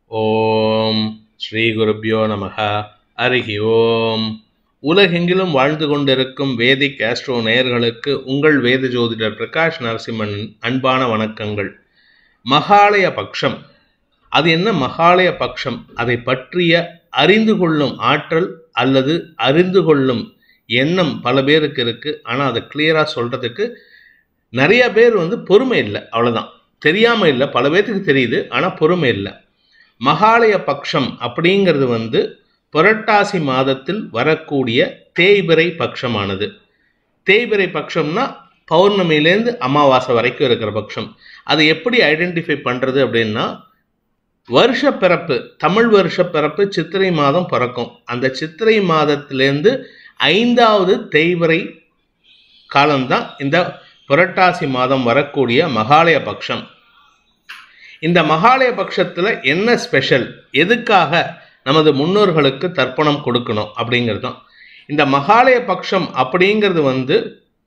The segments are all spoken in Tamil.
ஓம் ஸ்ரீ குருப்யோ நமக அருகி ஓம் உலகெங்கிலும் வாழ்ந்து கொண்டிருக்கும் வேதிக் ஆஸ்ட்ரோ நேயர்களுக்கு உங்கள் வேத ஜோதிடர் பிரகாஷ் நரசிம்மன் அன்பான வணக்கங்கள் மகாலய பக்ஷம் அது என்ன மகாலய பக்ஷம் அதை பற்றிய அறிந்து கொள்ளும் ஆற்றல் அல்லது அறிந்து கொள்ளும் எண்ணம் பல பேருக்கு இருக்கு ஆனால் அதை கிளியராக சொல்றதுக்கு நிறைய பேர் வந்து பொறுமை இல்லை அவ்வளோதான் தெரியாம இல்லை பல பேர்த்துக்கு தெரியுது ஆனால் பொறுமை இல்லை மகாலய பக்ஷம் அப்படிங்கிறது வந்து புரட்டாசி மாதத்தில் வரக்கூடிய தேய்பிறை பட்சமானது தேய்பிறை பட்சம்னா பௌர்ணமியிலேருந்து அமாவாசை வரைக்கும் இருக்கிற பட்சம் அதை எப்படி ஐடென்டிஃபை பண்ணுறது அப்படின்னா வருஷ பிறப்பு தமிழ் வருஷ பிறப்பு சித்திரை மாதம் பிறக்கும் அந்த சித்திரை மாதத்திலேருந்து ஐந்தாவது தேய்பிறை காலம்தான் இந்த புரட்டாசி மாதம் வரக்கூடிய மகாலய பட்சம் இந்த மகாலய பட்சத்தில் என்ன ஸ்பெஷல் எதுக்காக நமது முன்னோர்களுக்கு தர்ப்பணம் கொடுக்கணும் அப்படிங்கிறது தான் இந்த மகாலய பட்சம் அப்படிங்கிறது வந்து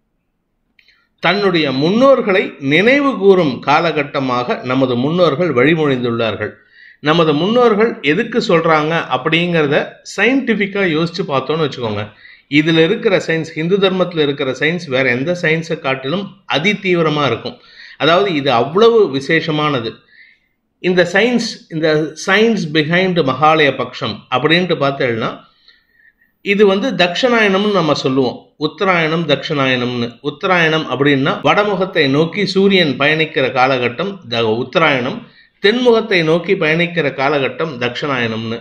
தன்னுடைய முன்னோர்களை நினைவு கூறும் காலகட்டமாக நமது முன்னோர்கள் வழிமொழிந்துள்ளார்கள் நமது முன்னோர்கள் எதுக்கு சொல்கிறாங்க அப்படிங்கிறத சயின்டிஃபிக்காக யோசித்து பார்த்தோன்னு வச்சுக்கோங்க இதில் இருக்கிற சயின்ஸ் ஹிந்து தர்மத்தில் இருக்கிற சயின்ஸ் வேற எந்த சயின்ஸை காட்டிலும் அதி தீவிரமாக இருக்கும் அதாவது இது அவ்வளவு விசேஷமானது இந்த சயின்ஸ் இந்த சயின்ஸ் பிஹைண்ட் மகாலய பட்சம் அப்படின்ட்டு பார்த்தேன்னா இது வந்து தக்ஷணாயனம்னு நம்ம சொல்லுவோம் உத்தராயணம் தக்ஷணாயனம்னு உத்தராயணம் அப்படின்னா வடமுகத்தை நோக்கி சூரியன் பயணிக்கிற காலகட்டம் த உத்தராயணம் தென்முகத்தை நோக்கி பயணிக்கிற காலகட்டம் தக்ஷணாயனம்னு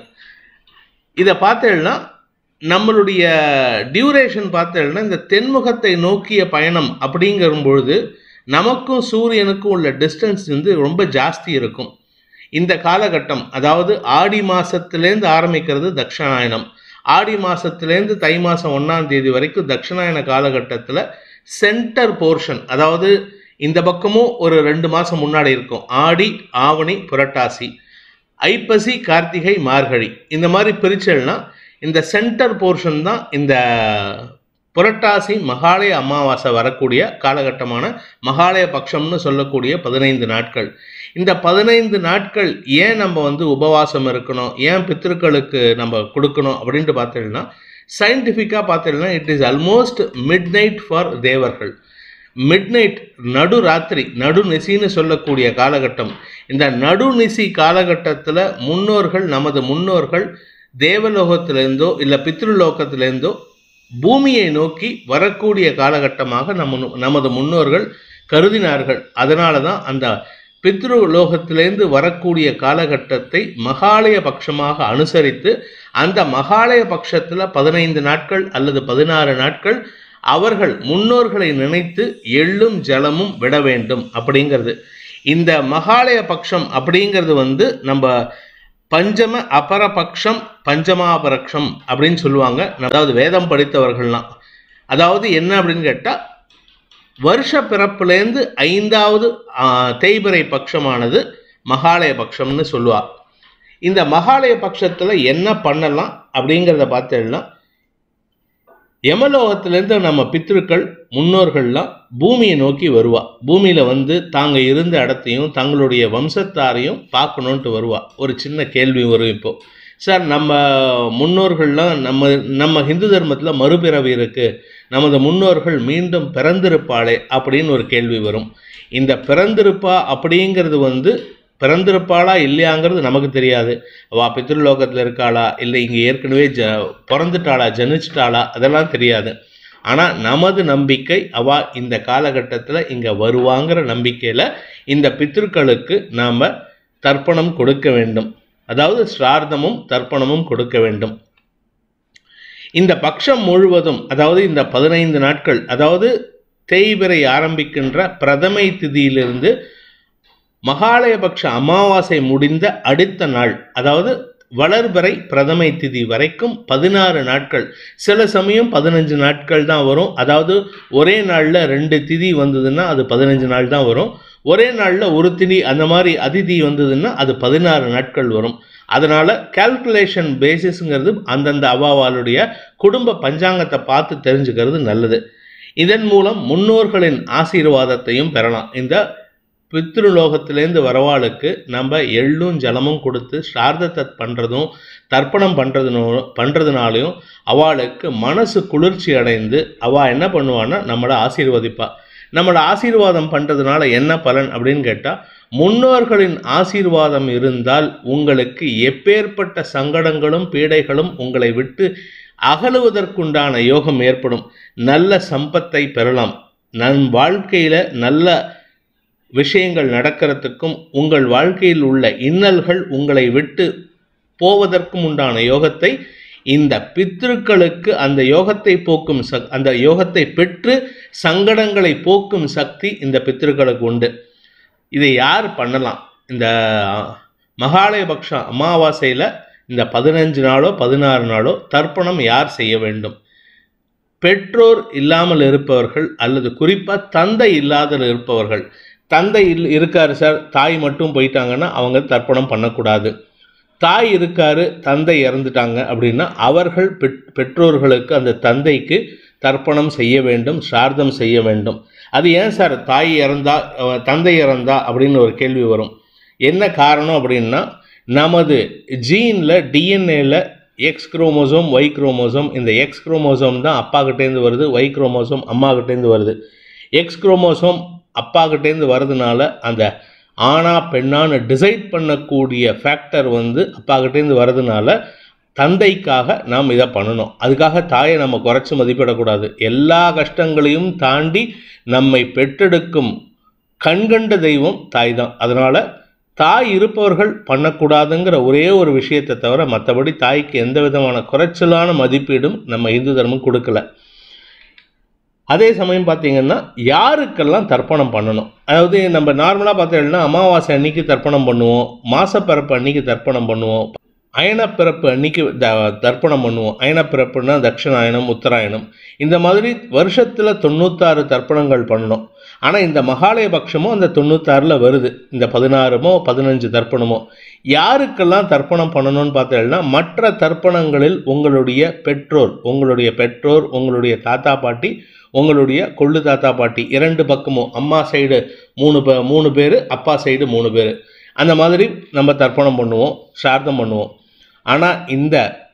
இதை பார்த்தேன்னா நம்மளுடைய டியூரேஷன் பார்த்தேன்னா இந்த தென்முகத்தை நோக்கிய பயணம் அப்படிங்கிற பொழுது நமக்கும் சூரியனுக்கும் உள்ள டிஸ்டன்ஸ் வந்து ரொம்ப ஜாஸ்தி இருக்கும் இந்த காலகட்டம் அதாவது ஆடி மாசத்திலேருந்து ஆரம்பிக்கிறது தக்ஷணாயனம் ஆடி மாசத்திலேருந்து தை மாசம் ஒன்றாம் தேதி வரைக்கும் தட்சிணாயன காலகட்டத்தில் சென்டர் போர்ஷன் அதாவது இந்த பக்கமும் ஒரு ரெண்டு மாதம் முன்னாடி இருக்கும் ஆடி ஆவணி புரட்டாசி ஐப்பசி கார்த்திகை மார்கழி இந்த மாதிரி பிரிச்சல்னா இந்த சென்டர் போர்ஷன் தான் இந்த புரட்டாசி மகாலய அமாவாசை வரக்கூடிய காலகட்டமான மகாலய பட்சம்னு சொல்லக்கூடிய பதினைந்து நாட்கள் இந்த பதினைந்து நாட்கள் ஏன் நம்ம வந்து உபவாசம் இருக்கணும் ஏன் பித்திருக்களுக்கு நம்ம கொடுக்கணும் அப்படின்ட்டு பார்த்தீங்கன்னா சயின்டிஃபிக்காக பார்த்தீங்கன்னா it is almost midnight for தேவர்கள் மிட் நைட் நடு ராத்திரி நடுநிசின்னு சொல்லக்கூடிய காலகட்டம் இந்த நடுநிசி காலகட்டத்தில் முன்னோர்கள் நமது முன்னோர்கள் தேவலோகத்திலேருந்தோ இல்லை பித்ருலோகத்திலேருந்தோ பூமியை நோக்கி வரக்கூடிய காலகட்டமாக நம்ம நமது முன்னோர்கள் கருதினார்கள் அதனால தான் அந்த பித்ரு லோகத்திலேருந்து வரக்கூடிய காலகட்டத்தை மகாலய பட்சமாக அனுசரித்து அந்த மகாலய பட்சத்தில் பதினைந்து நாட்கள் அல்லது பதினாறு நாட்கள் அவர்கள் முன்னோர்களை நினைத்து எள்ளும் ஜலமும் விட வேண்டும் அப்படிங்கிறது இந்த மகாலய பட்சம் அப்படிங்கிறது வந்து நம்ம பஞ்சம அபரபக்ஷம் பஞ்சமாபரக்ஷம் அப்படின்னு சொல்லுவாங்க அதாவது வேதம் படித்தவர்கள்லாம் அதாவது என்ன அப்படின்னு கேட்டால் வருஷ பிறப்புலேருந்து ஐந்தாவது தேய்பிறை பட்சமானது மகாலய பட்சம்னு சொல்லுவார் இந்த மகாலய பட்சத்தில் என்ன பண்ணலாம் அப்படிங்கிறத பார்த்தேன்னா யமலோகத்திலேருந்து நம்ம பித்ருக்கள் முன்னோர்கள்லாம் பூமியை நோக்கி வருவா பூமியில் வந்து தாங்க இருந்த இடத்தையும் தங்களுடைய வம்சத்தாரையும் பார்க்கணுன்ட்டு வருவா ஒரு சின்ன கேள்வி வரும் இப்போ சார் நம்ம முன்னோர்கள்லாம் நம்ம நம்ம ஹிந்து தர்மத்தில் மறுபிறவி இருக்குது நமது முன்னோர்கள் மீண்டும் பிறந்திருப்பாளே அப்படின்னு ஒரு கேள்வி வரும் இந்த பிறந்திருப்பா அப்படிங்கிறது வந்து பிறந்திருப்பாளா இல்லையாங்கிறது நமக்கு தெரியாது அவா பித்ருலோகத்தில் இருக்காளா இல்லை இங்கே ஏற்கனவே ஜ பிறந்துட்டாளா ஜனிச்சிட்டாளா அதெல்லாம் தெரியாது ஆனால் நமது நம்பிக்கை அவா இந்த காலகட்டத்தில் இங்கே வருவாங்கிற நம்பிக்கையில் இந்த பித்ருக்களுக்கு நாம் தர்ப்பணம் கொடுக்க வேண்டும் அதாவது ஸ்ரார்த்தமும் தர்ப்பணமும் கொடுக்க வேண்டும் இந்த பட்சம் முழுவதும் அதாவது இந்த பதினைந்து நாட்கள் அதாவது தேய்பிறை ஆரம்பிக்கின்ற பிரதமை திதியிலிருந்து மகாலயபக்ஷ அமாவாசை முடிந்த அடுத்த நாள் அதாவது வளர்பிறை பிரதமை திதி வரைக்கும் பதினாறு நாட்கள் சில சமயம் பதினஞ்சு நாட்கள் தான் வரும் அதாவது ஒரே நாளில் ரெண்டு திதி வந்ததுன்னா அது பதினஞ்சு நாள் தான் வரும் ஒரே நாளில் ஒரு திதி அந்த மாதிரி அதிதி வந்ததுன்னா அது பதினாறு நாட்கள் வரும் அதனால் கால்குலேஷன் பேசிஸ்ங்கிறது அந்தந்த அவாவாளுடைய குடும்ப பஞ்சாங்கத்தை பார்த்து தெரிஞ்சுக்கிறது நல்லது இதன் மூலம் முன்னோர்களின் ஆசீர்வாதத்தையும் பெறலாம் இந்த பித்ருலோகத்திலேருந்து வரவாளுக்கு நம்ம எள்ளும் ஜலமும் கொடுத்து ஸ்ரார்த்தத்தை பண்ணுறதும் தர்ப்பணம் பண்ணுறதுனோ பண்ணுறதுனாலையும் அவளுக்கு மனசு குளிர்ச்சி அடைந்து அவள் என்ன பண்ணுவான்னா நம்மளை ஆசீர்வதிப்பா நம்மளை ஆசீர்வாதம் பண்ணுறதுனால என்ன பலன் அப்படின்னு கேட்டால் முன்னோர்களின் ஆசீர்வாதம் இருந்தால் உங்களுக்கு எப்பேற்பட்ட சங்கடங்களும் பீடைகளும் உங்களை விட்டு அகலுவதற்குண்டான யோகம் ஏற்படும் நல்ல சம்பத்தை பெறலாம் நம் வாழ்க்கையில் நல்ல விஷயங்கள் நடக்கிறதுக்கும் உங்கள் வாழ்க்கையில் உள்ள இன்னல்கள் உங்களை விட்டு போவதற்கும் உண்டான யோகத்தை இந்த பித்ருக்களுக்கு அந்த யோகத்தை போக்கும் சக் அந்த யோகத்தை பெற்று சங்கடங்களை போக்கும் சக்தி இந்த பித்ருக்களுக்கு உண்டு இதை யார் பண்ணலாம் இந்த மகாலயபக்ஷ அமாவாசையில் இந்த பதினஞ்சு நாளோ பதினாறு நாளோ தர்ப்பணம் யார் செய்ய வேண்டும் பெற்றோர் இல்லாமல் இருப்பவர்கள் அல்லது குறிப்பாக தந்தை இல்லாத இருப்பவர்கள் தந்தை இல் இருக்காரு சார் தாய் மட்டும் போயிட்டாங்கன்னா அவங்க தர்ப்பணம் பண்ணக்கூடாது தாய் இருக்காரு தந்தை இறந்துட்டாங்க அப்படின்னா அவர்கள் பெற் பெற்றோர்களுக்கு அந்த தந்தைக்கு தர்ப்பணம் செய்ய வேண்டும் சார்தம் செய்ய வேண்டும் அது ஏன் சார் தாய் இறந்தா அஹ், தந்தை இறந்தா அப்படின்னு ஒரு கேள்வி வரும் என்ன காரணம் அப்படின்னா நமது ஜீனில் டிஎன்ஏல எக்ஸ் குரோமோசோம் ஒய் குரோமோசோம் இந்த எக்ஸ் குரோமோசோம் தான் அப்பா கிட்டேருந்து வருது ஒய் குரோமோசோம் அம்மா கிட்டேருந்து வருது எக்ஸ் குரோமோசோம் அப்பா கிட்டேருந்து வர்றதுனால அந்த ஆணா பெண்ணான்னு டிசைட் பண்ணக்கூடிய ஃபேக்டர் வந்து அப்பா கிட்டேருந்து வர்றதுனால தந்தைக்காக நாம் இதை பண்ணணும் அதுக்காக தாயை நம்ம குறைச்சி மதிப்பிடக்கூடாது எல்லா கஷ்டங்களையும் தாண்டி நம்மை பெற்றெடுக்கும் கண்கண்ட தெய்வம் தாய் தான் அதனால் தாய் இருப்பவர்கள் பண்ணக்கூடாதுங்கிற ஒரே ஒரு விஷயத்தை தவிர மற்றபடி தாய்க்கு எந்த விதமான குறைச்சலான மதிப்பீடும் நம்ம இந்து தர்மம் கொடுக்கல அதே சமயம் பார்த்தீங்கன்னா யாருக்கெல்லாம் தர்ப்பணம் பண்ணணும் அதாவது நம்ம நார்மலாக பார்த்தீங்கன்னா அமாவாசை அன்னைக்கு தர்ப்பணம் பண்ணுவோம் மாசப்பிறப்பு அன்னைக்கு தர்ப்பணம் பண்ணுவோம் அயனப்பிறப்பு அன்னைக்கு த தர்ப்பணம் பண்ணுவோம் அயனப்பிறப்புனா தட்சிணாயனம் உத்தராயணம் இந்த மாதிரி வருஷத்தில் தொண்ணூத்தாறு தர்ப்பணங்கள் பண்ணணும் ஆனால் இந்த மகாலய பட்சமும் அந்த தொண்ணூத்தாறில் வருது இந்த பதினாறுமோ பதினஞ்சு தர்ப்பணமோ யாருக்கெல்லாம் தர்ப்பணம் பண்ணணும்னு பார்த்தீங்கன்னா மற்ற தர்ப்பணங்களில் உங்களுடைய பெற்றோர் உங்களுடைய பெற்றோர் உங்களுடைய தாத்தா பாட்டி உங்களுடைய கொள்ளு தாத்தா பாட்டி இரண்டு பக்கமும் அம்மா சைடு மூணு பே மூணு பேர் அப்பா சைடு மூணு பேர் அந்த மாதிரி நம்ம தர்ப்பணம் பண்ணுவோம் சார்த்தம் பண்ணுவோம் ஆனால் இந்த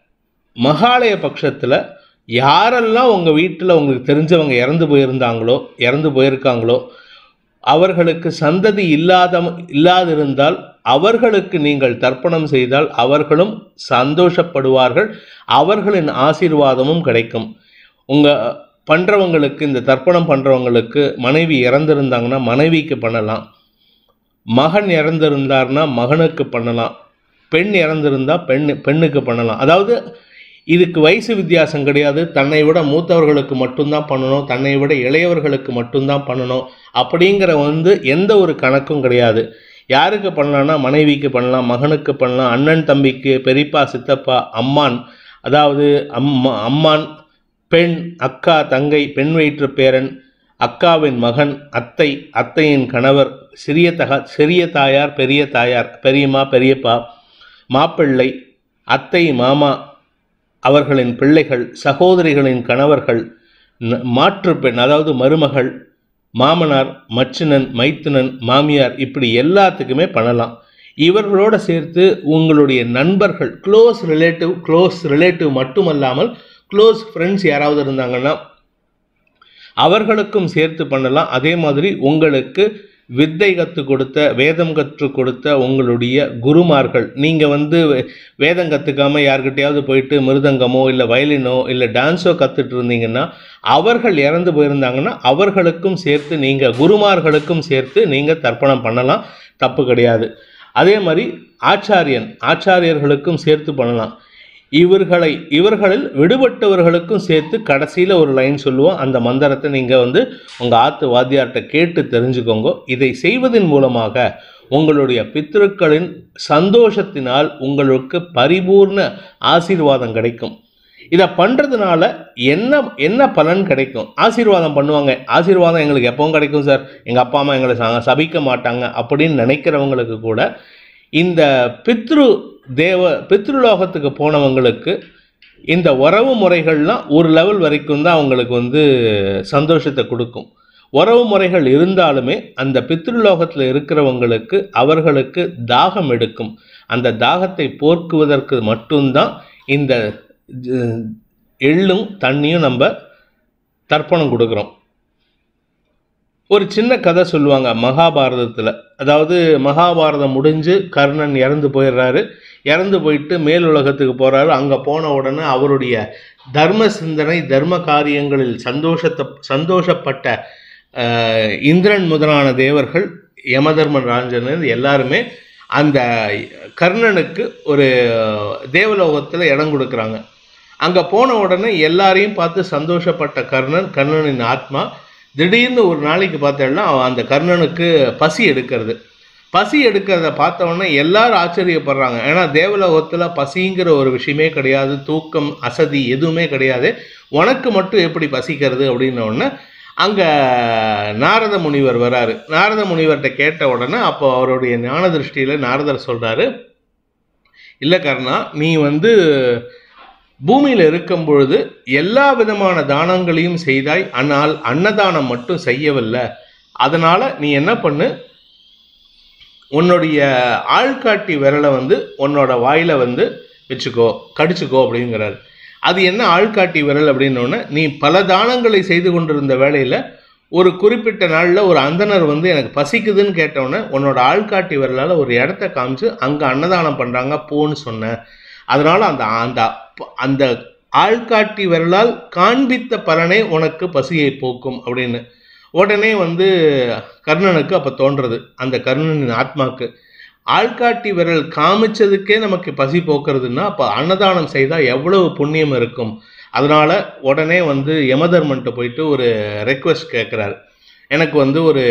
மகாலய பட்சத்தில் யாரெல்லாம் உங்கள் வீட்டில் உங்களுக்கு தெரிஞ்சவங்க இறந்து போயிருந்தாங்களோ இறந்து போயிருக்காங்களோ அவர்களுக்கு சந்ததி இல்லாத இல்லாதிருந்தால் அவர்களுக்கு நீங்கள் தர்ப்பணம் செய்தால் அவர்களும் சந்தோஷப்படுவார்கள் அவர்களின் ஆசீர்வாதமும் கிடைக்கும் உங்கள் பண்ணுறவங்களுக்கு இந்த தர்ப்பணம் பண்ணுறவங்களுக்கு மனைவி இறந்திருந்தாங்கன்னா மனைவிக்கு பண்ணலாம் மகன் இறந்திருந்தார்னா மகனுக்கு பண்ணலாம் பெண் இறந்திருந்தா பெண் பெண்ணுக்கு பண்ணலாம் அதாவது இதுக்கு வயசு வித்தியாசம் கிடையாது தன்னை விட மூத்தவர்களுக்கு மட்டும்தான் பண்ணணும் தன்னை விட இளையவர்களுக்கு மட்டும்தான் பண்ணணும் அப்படிங்கிற வந்து எந்த ஒரு கணக்கும் கிடையாது யாருக்கு பண்ணலாம்னா மனைவிக்கு பண்ணலாம் மகனுக்கு பண்ணலாம் அண்ணன் தம்பிக்கு பெரியப்பா சித்தப்பா அம்மான் அதாவது அம்மா அம்மான் பெண் அக்கா தங்கை பெண் வயிற்று பேரன் அக்காவின் மகன் அத்தை அத்தையின் கணவர் சிறிய தக சிறிய தாயார் பெரிய தாயார் பெரியம்மா பெரியப்பா மாப்பிள்ளை அத்தை மாமா அவர்களின் பிள்ளைகள் சகோதரிகளின் கணவர்கள் ந- மாற்றுப் பெண் அதாவது மருமகள் மாமனார் மச்சினன் மைத்துனன் மாமியார் இப்படி எல்லாத்துக்குமே பண்ணலாம் இவர்களோட சேர்த்து உங்களுடைய நண்பர்கள் க்ளோஸ் ரிலேட்டிவ் க்ளோஸ் ரிலேட்டிவ் மட்டுமல்லாமல் க்ளோஸ் ஃப்ரெண்ட்ஸ் யாராவது இருந்தாங்கன்னா அவர்களுக்கும் சேர்த்து பண்ணலாம் அதே மாதிரி உங்களுக்கு வித்தை கற்றுக் கொடுத்த வேதம் கற்றுக் கொடுத்த உங்களுடைய குருமார்கள் நீங்கள் வந்து வே- வேதம் கற்றுக்காம யார்கிட்டயாவது போயிட்டு மிருதங்கமோ இல்லை வயலினோ இல்லை டான்ஸோ கற்றுட்டு இருந்தீங்கன்னா அவர்கள் இறந்து போயிருந்தாங்கன்னா அவர்களுக்கும் சேர்த்து நீங்கள் குருமார்களுக்கும் சேர்த்து நீங்கள் தர்ப்பணம் பண்ணலாம் தப்பு கிடையாது அதே மாதிரி ஆச்சாரியன் ஆச்சாரியர்களுக்கும் சேர்த்து பண்ணலாம் இவர்களை இவர்களில் விடுபட்டவர்களுக்கும் சேர்த்து கடைசியில் ஒரு லைன் சொல்லுவோம் அந்த மந்திரத்தை நீங்கள் வந்து உங்கள் ஆத்து வாத்தியார்கிட்ட கேட்டு தெரிஞ்சுக்கோங்க இதை செய்வதன் மூலமாக உங்களுடைய பித்ருக்களின் சந்தோஷத்தினால் உங்களுக்கு பரிபூர்ண ஆசீர்வாதம் கிடைக்கும் இதை பண்ணுறதுனால என்ன என்ன பலன் கிடைக்கும் ஆசீர்வாதம் பண்ணுவாங்க ஆசீர்வாதம் எங்களுக்கு எப்பவும் கிடைக்கும் சார் எங்கள் அப்பா அம்மா எங்களை ச- சபிக்க மாட்டாங்க அப்படின்னு நினைக்கிறவங்களுக்கு கூட இந்த பித்ரு தேவ பித்ருலோகத்துக்கு போனவங்களுக்கு இந்த உறவு முறைகள்லாம் ஒரு லெவல் வரைக்கும் தான் அவங்களுக்கு வந்து சந்தோஷத்தை கொடுக்கும் உறவு முறைகள் இருந்தாலுமே அந்த பித்ருலோகத்தில் இருக்கிறவங்களுக்கு அவர்களுக்கு தாகம் எடுக்கும் அந்த தாகத்தை போக்குவதற்கு மட்டும்தான் இந்த ஜ- எள்ளும் தண்ணியும் நம்ம தர்ப்பணம் கொடுக்குறோம் ஒரு சின்ன கதை சொல்லுவாங்க மகாபாரதத்தில் அதாவது மகாபாரதம் முடிஞ்சு கர்ணன் இறந்து போயிடுறாரு இறந்து போயிட்டு மேல் உலகத்துக்கு போகிறாரு அங்கே போன உடனே அவருடைய தர்ம சிந்தனை தர்ம காரியங்களில் சந்தோஷத்தை சந்தோஷப்பட்ட ஆஹ், இந்திரன் முதலான தேவர்கள் யமதர்மன் ராஞ்சனன் எல்லாருமே அந்த கர்ணனுக்கு ஒரு தேவலோகத்தில் இடம் கொடுக்குறாங்க அங்கே போன உடனே எல்லாரையும் பார்த்து சந்தோஷப்பட்ட கர்ணன் கர்ணனின் ஆத்மா திடீர்னு ஒரு நாளைக்கு பார்த்தோம்னா அவன் அந்த கர்ணனுக்கு பசி எடுக்கிறது பசி எடுக்கிறத பார்த்த உடனே எல்லாரும் ஆச்சரியப்படுறாங்க ஏன்னா தேவலோகத்தில் பசிங்கிற ஒரு விஷயமே கிடையாது தூக்கம் அசதி எதுவுமே கிடையாது உனக்கு மட்டும் எப்படி பசிக்கிறது அப்படின்ன உடனே அங்கே நாரத முனிவர் வராரு நாரத முனிவர்கிட்ட கேட்ட உடனே அப்போ அவருடைய ஞான திருஷ்டியில் நாரதர் சொல்கிறாரு இல்லை கர்ணா நீ வந்து பூமியில் இருக்கும் பொழுது எல்லா விதமான தானங்களையும் செய்தாய் ஆனால் அன்னதானம் மட்டும் செய்யவில்லை அதனால நீ என்ன பண்ணு உன்னுடைய ஆள்காட்டி விரலை வந்து உன்னோட வாயில வந்து வச்சுக்கோ கடிச்சுக்கோ அப்படிங்கிறாரு அது என்ன ஆள்காட்டி விரல் அப்படின்னோடனே நீ பல தானங்களை செய்து கொண்டிருந்த வேளையில் ஒரு குறிப்பிட்ட நாளில் ஒரு அந்தனர் வந்து எனக்கு பசிக்குதுன்னு கேட்டவுடனே உன்னோட ஆள்காட்டி விரலால் ஒரு இடத்த காமிச்சு அங்கே அன்னதானம் பண்ணுறாங்க போன்னு சொன்னேன் அதனால அந்த அந்த அந்த ஆள்காட்டி விரலால் காண்பித்த பலனே உனக்கு பசியை போக்கும் அப்படின்னு உடனே வந்து கர்ணனுக்கு அப்போ தோன்றது அந்த கர்ணனின் ஆத்மாக்கு ஆள்காட்டி விரல் காமிச்சதுக்கே நமக்கு பசி போக்குறதுன்னா அப்போ அன்னதானம் செய்தால் எவ்வளவு புண்ணியம் இருக்கும் அதனால உடனே வந்து யமதர்மன்ட்ட போயிட்டு ஒரு ரெக்வெஸ்ட் கேட்குறாரு எனக்கு வந்து ஒரு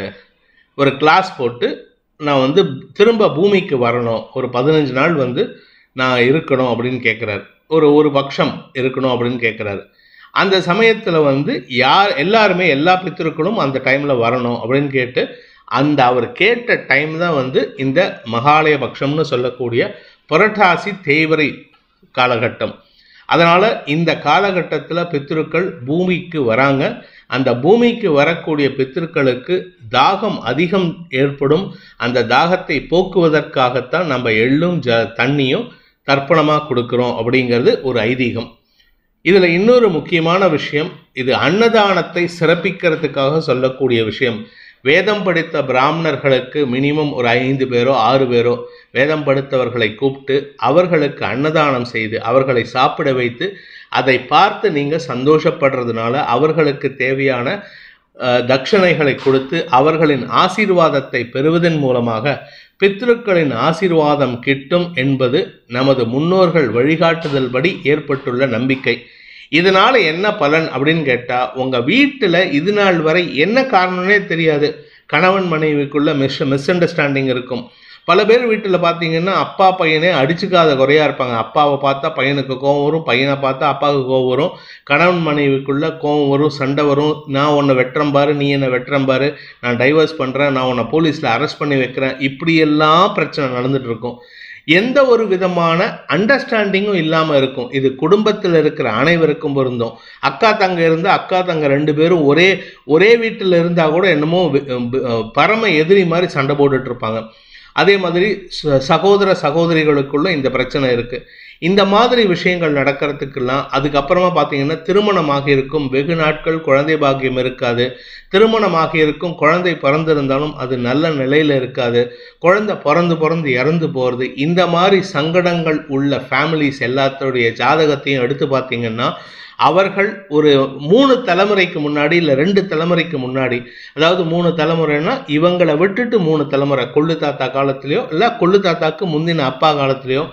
ஒரு கிளாஸ் போட்டு நான் வந்து திரும்ப பூமிக்கு வரணும் ஒரு பதினஞ்சு நாள் வந்து நான் இருக்கணும் அப்படின்னு கேட்குறாரு ஒரு ஒரு பட்சம் இருக்கணும் அப்படின்னு கேட்குறாரு அந்த சமயத்தில் வந்து யார் எல்லாருமே எல்லா பித்திருக்களும் அந்த டைமில் வரணும் அப்படின்னு கேட்டு அந்த அவர் கேட்ட டைம் தான் வந்து இந்த மகாலய பட்சம்னு சொல்லக்கூடிய புரட்டாசி தேய்வரை காலகட்டம் அதனால் இந்த காலகட்டத்தில் பித்திருக்கள் பூமிக்கு வராங்க அந்த பூமிக்கு வரக்கூடிய பித்திருக்களுக்கு தாகம் அதிகம் ஏற்படும் அந்த தாகத்தை போக்குவதற்காகத்தான் நம்ம எள்ளும் ஜ தண்ணியும் தர்ப்பணமாக கொடுக்குறோம் அப்படிங்கிறது ஒரு ஐதீகம் இதில் இன்னொரு முக்கியமான விஷயம் இது அன்னதானத்தை சிறப்பிக்கிறதுக்காக சொல்லக்கூடிய விஷயம் வேதம் படித்த பிராமணர்களுக்கு மினிமம் ஒரு ஐந்து பேரோ ஆறு பேரோ வேதம் படித்தவர்களை கூப்பிட்டு அவர்களுக்கு அன்னதானம் செய்து அவர்களை சாப்பிட வைத்து அதை பார்த்து நீங்கள் சந்தோஷப்படுறதுனால அவர்களுக்கு தேவையான அஹ், தட்சணைகளை கொடுத்து அவர்களின் ஆசீர்வாதத்தை பெறுவதன் மூலமாக பித்ருக்களின் ஆசீர்வாதம் கிட்டும் என்பது நமது முன்னோர்கள் வழிகாட்டுதல் படி ஏற்பட்டுள்ள நம்பிக்கை இதனால என்ன பலன் அப்படின்னு கேட்டா உங்க வீட்டுல இது நாள் வரை என்ன காரணம்னே தெரியாது கணவன் மனைவிக்குள்ள மிஸ் மிஸ் அண்டர்ஸ்டாண்டிங் இருக்கும் பல பேர் வீட்டில் பார்த்தீங்கன்னா அப்பா பையனே அடிச்சுக்காத குறையா இருப்பாங்க அப்பாவை பார்த்தா பையனுக்கு கோவம் வரும் பையனை பார்த்தா அப்பாவுக்கு கோவம் வரும் கணவன் மனைவிக்குள்ள கோவம் வரும் சண்டை வரும் நான் உன்னை வெட்டுறேன் பாரு நீ என்னை வெட்டுறேன் பாரு நான் டைவர்ஸ் பண்ணுறேன் நான் உன்னை போலீஸில் அரெஸ்ட் பண்ணி வைக்கிறேன் இப்படியெல்லாம் பிரச்சனை நடந்துட்டு இருக்கும் எந்த ஒரு விதமான அண்டர்ஸ்டாண்டிங்கும் இல்லாமல் இருக்கும் இது குடும்பத்தில் இருக்கிற அனைவருக்கும் பொருந்தும் அக்கா தங்க இருந்தால் அக்கா தங்க ரெண்டு பேரும் ஒரே ஒரே வீட்டில் இருந்தால் கூட என்னமோ வி- வி- பரம எதிரி மாதிரி சண்டை போட்டுட்டு இருப்பாங்க அதே மாதிரி ச- சகோதர சகோதரிகளுக்குள்ள இந்த பிரச்சனை இருக்கு இந்த மாதிரி விஷயங்கள் நடக்கிறதுக்கெல்லாம் அதுக்கப்புறமா பார்த்தீங்கன்னா திருமணமாக இருக்கும் வெகு நாட்கள் குழந்தை பாக்கியம் இருக்காது திருமணமாக இருக்கும் குழந்தை பிறந்திருந்தாலும் அது நல்ல நிலையில இருக்காது குழந்தை பிறந்து பிறந்து இறந்து போகிறது இந்த மாதிரி சங்கடங்கள் உள்ள ஃபேமிலிஸ் எல்லாத்தோடைய ஜாதகத்தையும் எடுத்து பார்த்தீங்கன்னா அவர்கள் ஒரு மூணு தலைமுறைக்கு முன்னாடி இல்லை ரெண்டு தலைமுறைக்கு முன்னாடி அதாவது மூணு தலைமுறைன்னா இவங்களை விட்டுட்டு மூணு தலைமுறை கொள்ளு தாத்தா காலத்திலையோ இல்லை கொள்ளு தாத்தாக்கு முந்தின அப்பா காலத்திலையோ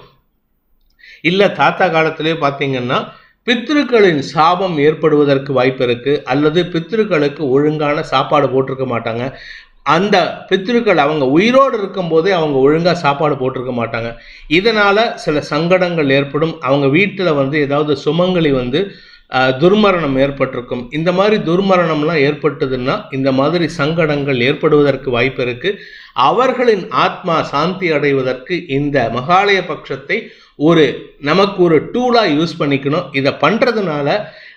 இல்லை தாத்தா காலத்திலேயோ பார்த்தீங்கன்னா பித்ருக்களின் சாபம் ஏற்படுவதற்கு வாய்ப்பு இருக்கு அல்லது பித்ருக்களுக்கு ஒழுங்கான சாப்பாடு போட்டிருக்க மாட்டாங்க அந்த பித்ருக்கள் அவங்க உயிரோடு இருக்கும்போதே அவங்க ஒழுங்காக சாப்பாடு போட்டிருக்க மாட்டாங்க இதனால சில சங்கடங்கள் ஏற்படும் அவங்க வீட்டில் வந்து ஏதாவது சுமங்கலி வந்து ஆஹ், துர்மரணம் ஏற்பட்டிருக்கும் இந்த மாதிரி துர்மரணம்லாம் ஏற்பட்டதுன்னா இந்த மாதிரி சங்கடங்கள் ஏற்படுவதற்கு வாய்ப்பு இருக்கு அவர்களின் ஆத்மா சாந்தி அடைவதற்கு இந்த மகாலய பட்சத்தை ஒரு நமக்கு ஒரு டூலாக யூஸ் பண்ணிக்கணும் இதை பண்ணுறதுனால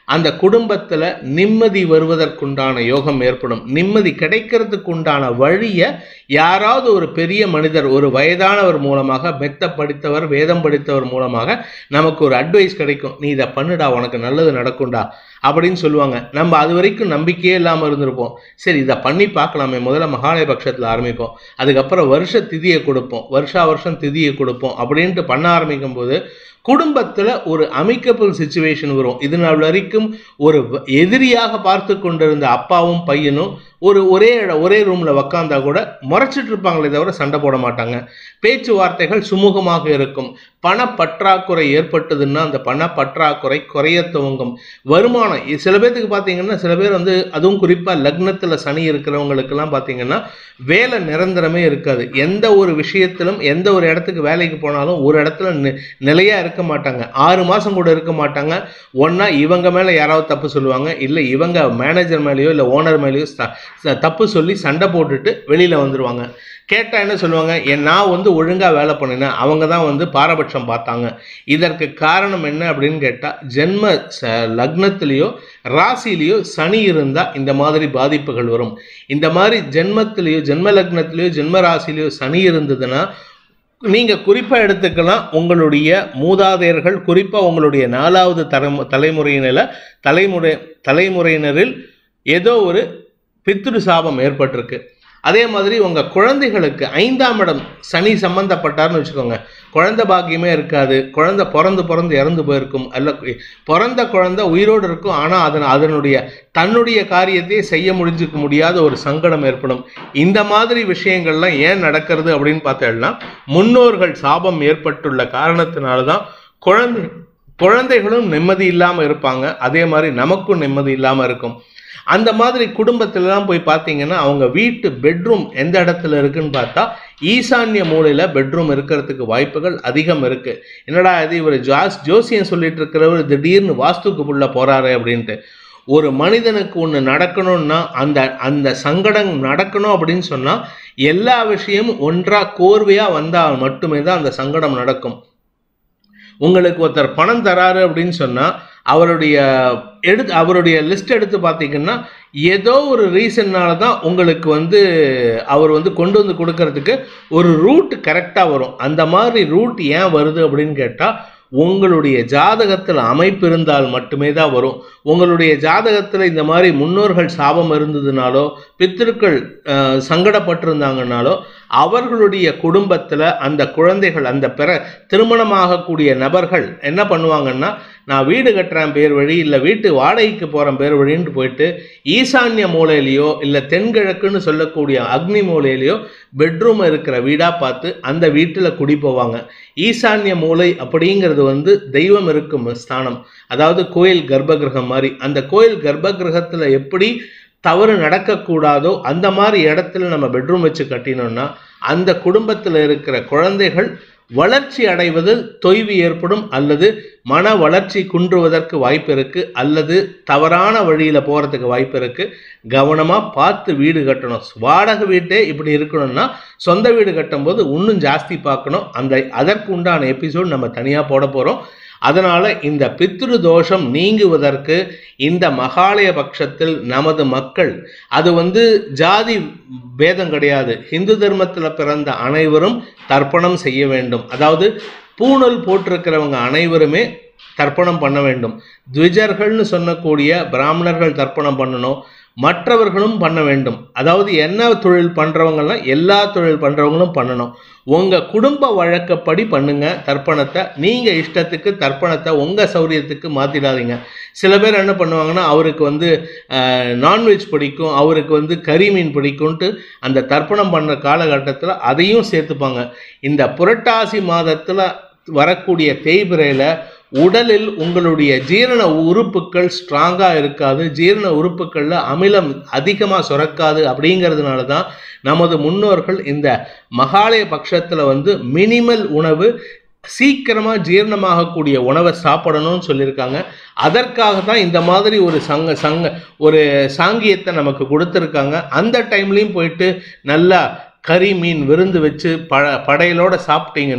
அந்த குடும்பத்துல நிம்மதி வருவதற்குண்டான யோகம் ஏற்படும் நிம்மதி கிடைக்கிறதுக்கு உண்டான வழியை யாராவது ஒரு பெரிய மனிதர் ஒரு வயதானவர் மூலமாக மெத்த படித்தவர் வேதம் படித்தவர் மூலமாக நமக்கு ஒரு அட்வைஸ் கிடைக்கும் நீ இதை பண்ணுடா உனக்கு நல்லது நடக்கும்டா அப்படின்னு சொல்லுவாங்க நம்ம அது வரைக்கும் நம்பிக்கையே இல்லாமல் இருந்திருப்போம் சரி இதை பண்ணி பார்க்கலாமே முதல்ல மகாலய பட்சத்தில் ஆரம்பிப்போம் அதுக்கப்புறம் வருஷ திதியை கொடுப்போம் வருஷா வருஷம் திதியை கொடுப்போம் அப்படின்ட்டு பண்ண ஆரம்பிக்கும் போது குடும்பத்தில் ஒரு அமிக்கபிள் சுச்சுவேஷன் வரும் இது நாள் வரைக்கும் ஒரு வ- எதிரியாக பார்த்து கொண்டிருந்த அப்பாவும் பையனும் ஒரு ஒரே இட- ஒரே ரூம்ல உக்காந்தா கூட முறைச்சிட்டு இருப்பாங்களே தவிர சண்டை போட மாட்டாங்க பேச்சுவார்த்தைகள் சுமூகமாக இருக்கும் பணப்பற்றாக்குறை ஏற்பட்டதுன்னா அந்த பணப்பற்றாக்குறை குறைய துவங்கும் வருமானம் இ- சில பேர்த்துக்கு பார்த்தீங்கன்னா சில பேர் வந்து அதுவும் குறிப்பாக லக்னத்தில் சனி இருக்கிறவங்களுக்கெல்லாம் பார்த்தீங்கன்னா வேலை நிரந்தரமே இருக்காது எந்த ஒரு விஷயத்திலும் எந்த ஒரு இடத்துக்கு வேலைக்கு போனாலும் ஒரு இடத்துல நி- நிலையா இருக்க மாட்டாங்க ஆறு மாசம் கூட இருக்க மாட்டாங்க ஒண்ணா இவங்க மேல யாராவது தப்பு சொல்லுவாங்க இல்ல இவங்க மேனேஜர் மேலேயோ இல்ல ஓனர் மேலேயோ ச- ச- தப்பு சொல்லி சண்டை போட்டுட்டு வெளியில வந்துருவாங்க கேட்டா என்ன சொல்லுவாங்க "என் நான் வந்து ஒழுங்கா வேலை பண்ணினேன் அவங்க தான் வந்து பாரபட்சம் பார்த்தாங்க இதற்கு காரணம் என்ன அப்படின்னு கேட்டா ஜென்ம ச- லக்னத்திலேயோ ராசியிலேயோ சனி இருந்தா இந்த மாதிரி பாதிப்புகள் வரும் இந்த மாதிரி ஜென்மத்திலேயோ ஜென்ம லக்னத்திலேயோ ஜென்ம ராசியிலேயோ சனி இருந்ததுன்னா நீங்க குறிப்பா எடுத்துக்கலாம் உங்களுடைய மூதாதையர்கள் குறிப்பா உங்களுடைய நாலாவது தரம் தலைமுறையினில் தலைமுறை தலைமுறையினரில் ஏதோ ஒரு பித்ரு சாபம் ஏற்பட்டிருக்கு அதே மாதிரி உங்க குழந்தைகளுக்கு ஐந்தாம் இடம் சனி சம்பந்தப்பட்டார்னு வச்சுக்கோங்க குழந்தை பாக்கியமே இருக்காது குழந்தை பிறந்து பிறந்து இறந்து போயிருக்கும் அல்ல கு- பிறந்த குழந்தை உயிரோடு இருக்கும் ஆனா அதன் அதனுடைய தன்னுடைய காரியத்தை செய்ய முடிஞ்சுக்க முடியாத ஒரு சங்கடம் ஏற்படும் இந்த மாதிரி விஷயங்கள்லாம் ஏன் நடக்கிறது அப்படின்னு பார்த்தோம்னா முன்னோர்கள் சாபம் ஏற்பட்டுள்ள காரணத்தினால தான் குழந்தை குழந்தைகளும் நிம்மதி இல்லாமல் இருப்பாங்க அதே மாதிரி நமக்கும் நிம்மதி இல்லாமல் இருக்கும் அந்த மாதிரி குடும்பத்திலலாம் போய் பார்த்தீங்கன்னா அவங்க வீட்டு பெட்ரூம் எந்த இடத்துல இருக்குன்னு பார்த்தா ஈசான்ய மூலையில் பெட்ரூம் இருக்கிறதுக்கு வாய்ப்புகள் அதிகம் இருக்கு என்னடா இது இவர் ஜாஸ் ஜோசியம் சொல்லிட்டு இருக்கிறவர் திடீர்னு வாஸ்துக்குள்ள போறாரு அப்படின்ட்டு ஒரு மனிதனுக்கு ஒன்று நடக்கணும்னா அந்த அந்த சங்கடம் நடக்கணும் அப்படின்னு சொன்னால் எல்லா விஷயமும் ஒன்றா கோர்வையாக வந்தால் மட்டுமே தான் அந்த சங்கடம் நடக்கும் உங்களுக்கு ஒருத்தர் பணம் தராரு அப்படின்னு சொன்னால் அவருடைய எடுத்து அவருடைய லிஸ்ட் எடுத்து பார்த்தீங்கன்னா ஏதோ ஒரு ரீசன்னால தான் உங்களுக்கு வந்து அவர் வந்து கொண்டு வந்து கொடுக்கறதுக்கு ஒரு ரூட் கரெக்டாக வரும் அந்த மாதிரி ரூட் ஏன் வருது அப்படின்னு கேட்டால் உங்களுடைய ஜாதகத்தில் அமைப்பு இருந்தால் மட்டுமே தான் வரும் உங்களுடைய ஜாதகத்தில் இந்த மாதிரி முன்னோர்கள் சாபம் இருந்ததுனாலோ பித்திருக்கள் அஹ், சங்கடப்பட்டிருந்தாங்கனாலோ அவர்களுடைய குடும்பத்தில் அந்த குழந்தைகள் அந்த பிற திருமணமாகக்கூடிய நபர்கள் என்ன பண்ணுவாங்கன்னா நான் வீடு கட்டுறேன் பேர் வழி இல்லை வீட்டு வாடகைக்கு போகிறேன் பேர் வழின்ட்டு போயிட்டு ஈசான்ய மூலையிலையோ இல்லை தென்கிழக்குன்னு சொல்லக்கூடிய அக்னி மூலையிலையோ பெட்ரூம் இருக்கிற வீடாக பார்த்து அந்த வீட்டில் குடி போவாங்க ஈசான்ய மூலை அப்படிங்கிறது வந்து தெய்வம் இருக்கும் ஸ்தானம் அதாவது கோயில் கர்ப்பகிரகம் மாதிரி அந்த கோயில் கர்ப்பகிரகத்தில் எப்படி தவறு நடக்கக்கூடாதோ அந்த மாதிரி இடத்துல நம்ம பெட்ரூம் வச்சு கட்டினோம்னா அந்த குடும்பத்தில் இருக்கிற குழந்தைகள் வளர்ச்சி அடைவதில் தொய்வு ஏற்படும் அல்லது மன வளர்ச்சி குன்றுவதற்கு வாய்ப்பு இருக்கு அல்லது தவறான வழியில போறதுக்கு வாய்ப்பு இருக்கு கவனமா பார்த்து வீடு கட்டணும் வாடகை வீட்டே இப்படி இருக்கணும்னா சொந்த வீடு கட்டும்போது இன்னும் ஜாஸ்தி பார்க்கணும் அந்த அதற்கு உண்டான எபிசோட் நம்ம தனியா போட போறோம் அதனால இந்த பித்ரு தோஷம் நீங்குவதற்கு இந்த மகாலய பட்சத்தில் நமது மக்கள் அது வந்து ஜாதி பேதம் கிடையாது இந்து தர்மத்தில் பிறந்த அனைவரும் தர்ப்பணம் செய்ய வேண்டும் அதாவது பூணல் போட்டிருக்கிறவங்க அனைவருமே தர்ப்பணம் பண்ண வேண்டும் த்விஜர்கள்னு சொல்லக்கூடிய பிராமணர்கள் தர்ப்பணம் பண்ணணும் மற்றவர்களும் பண்ண வேண்டும் அதாவது என்ன தொழில் பண்றவங்கலாம் எல்லா தொழில் பண்றவங்களும் பண்ணணும் உங்க குடும்ப வழக்கப்படி பண்ணுங்க தர்ப்பணத்தை நீங்க இஷ்டத்துக்கு தர்ப்பணத்தை உங்க சௌரியத்துக்கு மாத்திடாதீங்க சில பேர் என்ன பண்ணுவாங்கன்னா அவருக்கு வந்து நான்வெஜ் பிடிக்கும் அவருக்கு வந்து கறி மீன் பிடிக்கும்ட்டு அந்த தர்ப்பணம் பண்ண காலகட்டத்தில் அதையும் சேர்த்துப்பாங்க இந்த புரட்டாசி மாதத்தில் வரக்கூடிய தேய்பிரையில் உடலில் உங்களுடைய ஜீரண உறுப்புகள் ஸ்ட்ராங்காக இருக்காது ஜீரண உறுப்புகளில் அமிலம் அதிகமாக சுரக்காது அப்படிங்கிறதுனால தான் நமது முன்னோர்கள் இந்த மகாலய பட்சத்தில் வந்து மினிமல் உணவு சீக்கிரமாக ஜீரணமாகக்கூடிய உணவை சாப்பிடணும்னு சொல்லியிருக்காங்க அதற்காக தான் இந்த மாதிரி ஒரு சங்க சங்க ஒரு சாங்கியத்தை நமக்கு கொடுத்துருக்காங்க அந்த டைம்லேயும் போயிட்டு நல்லா கறி மீன் விருந்து வச்சு ப படையலோட சாப்பிட்டீங்கன்னா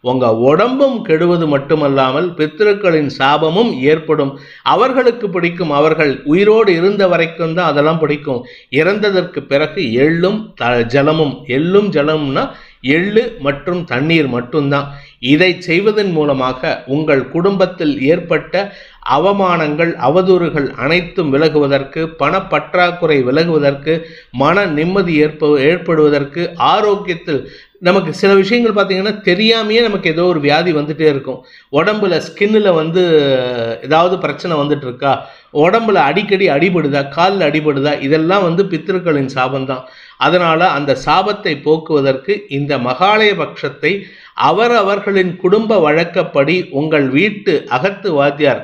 உங்க உடம்பும் கெடுவது மட்டுமல்லாமல் பித்திருக்களின் சாபமும் ஏற்படும் அவர்களுக்கு பிடிக்கும் அவர்கள் உயிரோடு இருந்த வரைக்கும் தான் அதெல்லாம் பிடிக்கும் இறந்ததற்கு பிறகு எள்ளும் த ஜலமும் எள்ளும் ஜலம்னா எள்ளு மற்றும் தண்ணீர் மட்டும்தான் இதை செய்வதன் மூலமாக உங்கள் குடும்பத்தில் ஏற்பட்ட அவமானங்கள் அவதூறுகள் அனைத்தும் விலகுவதற்கு பணப்பற்றாக்குறை விலகுவதற்கு மன நிம்மதி ஏற்ப ஏற்படுவதற்கு ஆரோக்கியத்தில் நமக்கு சில விஷயங்கள் பார்த்தீங்கன்னா தெரியாமையே நமக்கு ஏதோ ஒரு வியாதி வந்துட்டே இருக்கும் உடம்புல ஸ்கின்னில் வந்து ஏதாவது பிரச்சனை வந்துட்டு இருக்கா உடம்புல அடிக்கடி அடிபடுதா காலில் அடிபடுதா இதெல்லாம் வந்து பித்திருக்களின் சாபம்தான் அதனால அந்த சாபத்தை போக்குவதற்கு இந்த மகாலய பட்சத்தை அவரவர்களின் குடும்ப வழக்கப்படி உங்கள் வீட்டு அகத்து வாத்தியார்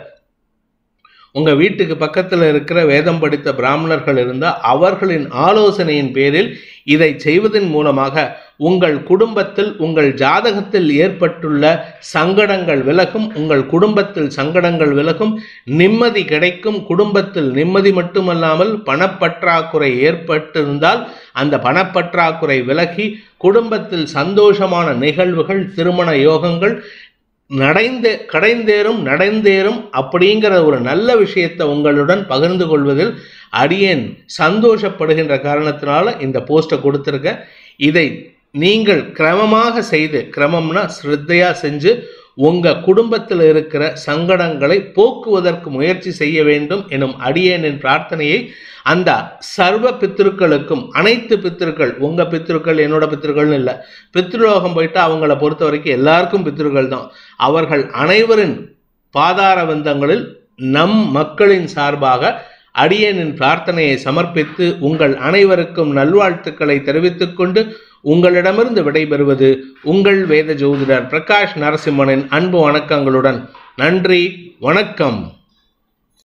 உங்க வீட்டுக்கு பக்கத்தில் இருக்கிற வேதம் படித்த பிராமணர்கள் இருந்தால் அவர்களின் ஆலோசனையின் பேரில் இதை செய்வதன் மூலமாக உங்கள் குடும்பத்தில் உங்கள் ஜாதகத்தில் ஏற்பட்டுள்ள சங்கடங்கள் விலகும் உங்கள் குடும்பத்தில் சங்கடங்கள் விலகும் நிம்மதி கிடைக்கும் குடும்பத்தில் நிம்மதி மட்டுமல்லாமல் பணப்பற்றாக்குறை ஏற்பட்டிருந்தால் அந்த பணப்பற்றாக்குறை விலகி குடும்பத்தில் சந்தோஷமான நிகழ்வுகள் திருமண யோகங்கள் நடைந்தே கடைந்தேறும் நடந்தேறும் அப்படிங்கிற ஒரு நல்ல விஷயத்தை உங்களுடன் பகிர்ந்து கொள்வதில் அடியேன் சந்தோஷப்படுகின்ற காரணத்தினால இந்த போஸ்ட்டை கொடுத்துருக்க இதை நீங்கள் கிரமமாக செய்து கிரமம்னா ஸ்ரத்தையா செஞ்சு உங்க குடும்பத்தில் இருக்கிற சங்கடங்களை போக்குவதற்கு முயற்சி செய்ய வேண்டும் எனும் அடியேனின் பிரார்த்தனையை அந்த சர்வ பித்திருக்களுக்கும் அனைத்து பித்திருக்கள் உங்க பித்திருக்கள் என்னோட பித்திருக்கள்னு இல்லை பித்ருலோகம் போயிட்டு அவங்கள பொறுத்த வரைக்கும் எல்லாருக்கும் பித்திருக்கள் தான் அவர்கள் அனைவரின் பாதார வந்தங்களில் நம் மக்களின் சார்பாக அடியேனின் பிரார்த்தனையை சமர்ப்பித்து உங்கள் அனைவருக்கும் நல்வாழ்த்துக்களை தெரிவித்துக் கொண்டு உங்களிடமிருந்து விடைபெறுவது உங்கள் வேத ஜோதிடர் பிரகாஷ் நரசிம்மனின் அன்பு வணக்கங்களுடன் நன்றி வணக்கம்